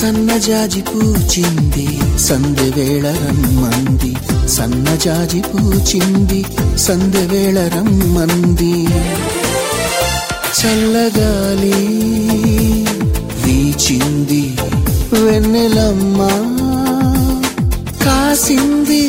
సన్నజాజి పూచింది సందె వేళ రమ్మంది సన్నజాజి పూచింది సందె వేళ రమ్మంది చల్లగాలి వీచింది వెన్నెలమ్మ కాసింది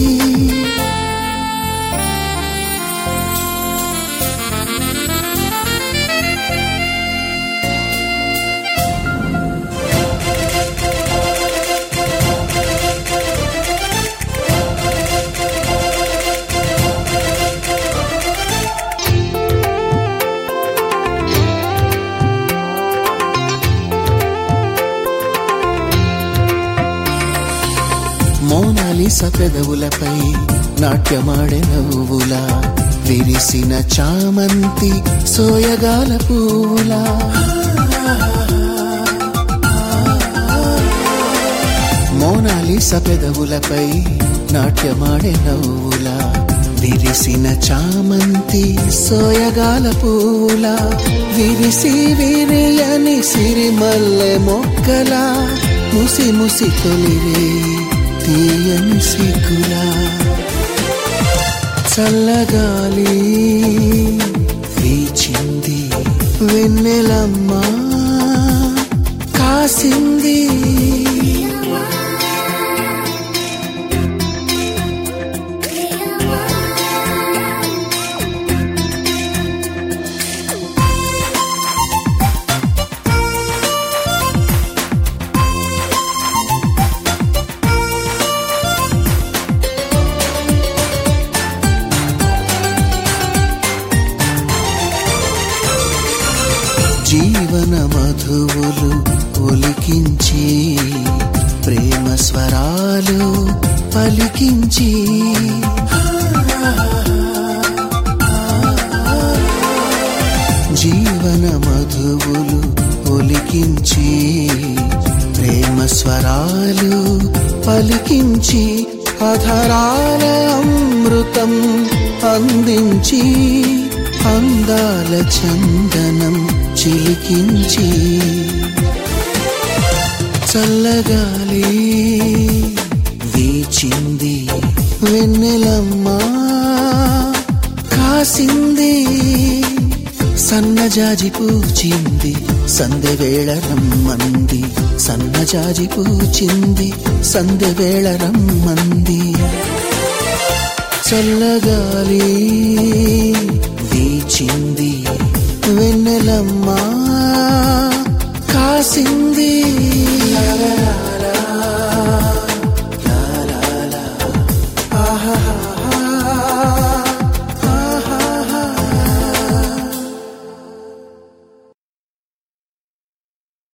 మోనాలిస పెదవులపై నాట్యమాడే నవ్వుల విరిసిన చామంతి సోయగాల పూల మోనాలిస పెదవులపై నాట్యమాడే నవ్వుల విరిసిన చామంతి సోయగాల పూల విరిసి విరియని సిరిమల్లె మొక్కల ముసి ముసి తొలిరే తీయని సిగ్గులా చల్లగాలి వీచింది వెన్నెలమ్మ కాసింది జీవన మధువులు ఒలికించి ప్రేమ స్వరాలు పలికించి జీవన మధువులు ఒలికించి ప్రేమ స్వరాలు పలికించి అధరాల అమృతం అందించి అందాల చందనం చిలికించి చల్లగాలి వీచింది వెన్నెలమ్మ కాసింది సన్నజాజి పూచింది సందె వేళ రమ్మంది సన్నజాజి పూచింది సందె వేళ రమ్మంది చల్లగాలి వీచింది వెన్నెలమ్మ కాసింది